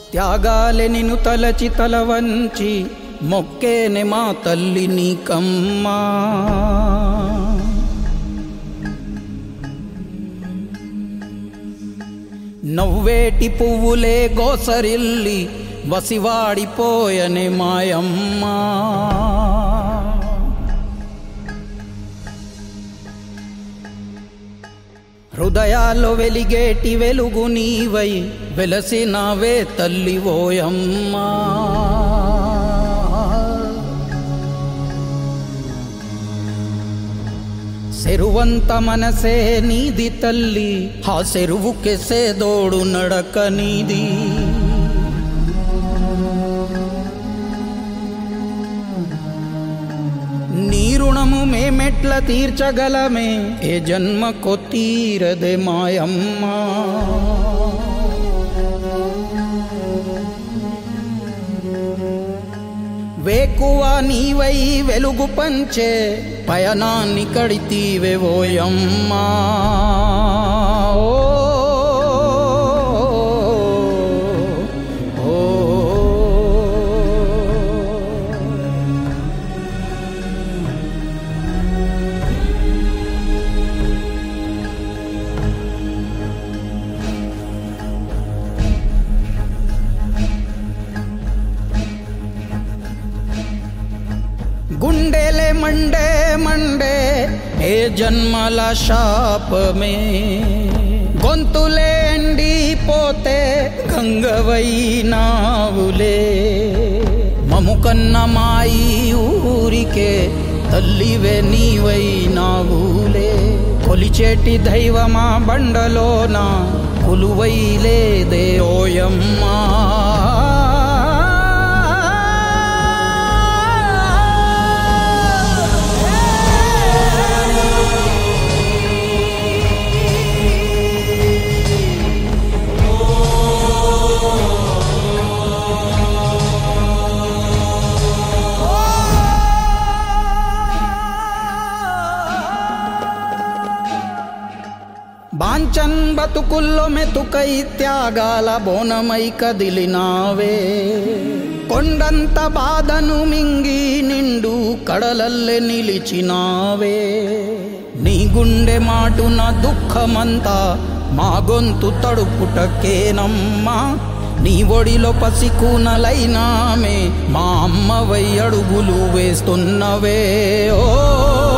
త్యాగాలె నిను తలచి తల వంచి మొక్కేనె మా తల్లి నీకమ్మా నవ్వేటి పువ్వులే గోసరిల్లి వసివాడిపోయనే మాయమ్మా హృదయాల్లో వెలిగేటి వెలుగు నీవై వెలసినవే తల్లి ఓయమ్మా సెరువంత మనసే నీది తల్లి ఆ సెరువుకెసే దోడు నడక నీది నీ రుణము మేమెట్ల తీర్చగలమే ఏ జన్మకు తీరదే మాయమ్మా వేకువ నీవై వెలుగు పంచే పయనాన్ని కడితీవే ఓయమ్మా ఓ, ఓ, గుండెలే మండే మండే ఏ జన్మల శాపమే గొంతులే ఎండిపోతే గంగవైనావులే మము కన్న మాయి ఊరికే తల్లివే నీవైనావులే కొలిచేటి దైవమా బండలోన కొలువైలేదే ఓయమ్మా బాంచన్ బతుకుల్లో మెతుకై త్యాగాల బోనమై కదిలినావే కొండంత బాధను మింగి నిండు కడలల్లె నిలిచినావే నీ గుండె మాటున దుఃఖమంతా మా గొంతు తడుపుటకేనమ్మా నీ ఒడిలో పసికూనలైనామే మా అమ్మవై అడుగులు వేస్తున్నవే ఓ